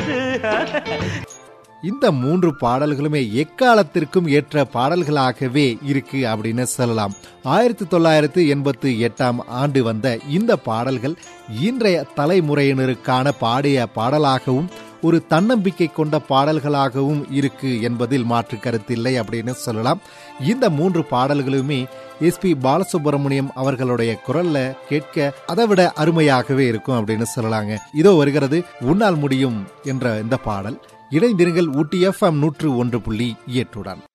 வருது இந்த மூன்று பாடல்களுமே எக்காலத்திற்கும் ஏற்ற பாடல்களாகவே இருக்கு அப்படின்னு சொல்லலாம் ஆயிரத்தி தொள்ளாயிரத்தி எண்பத்தி எட்டாம் ஆண்டு வந்த இந்த பாடல்கள் இன்றைய தலைமுறையினருக்கான பாடிய பாடலாகவும் ஒரு தன்னம்பிக்கை கொண்ட பாடல்களாகவும் இருக்கு என்பதில் மாற்று கருத்தில்லை அப்படின்னு சொல்லலாம் இந்த மூன்று பாடல்களுமே எஸ்பி பாலசுப்ரமணியம் அவர்களுடைய குரல்ல கேட்க அதை விட அருமையாகவே இருக்கும் அப்படின்னு சொல்லலாங்க இதோ வருகிறது உன்னால் முடியும் என்ற இந்த பாடல் இணைந்திருங்கள் ஊட்டி எஃப்எம் நூற்று ஒன்று புள்ளி எட்டுடன்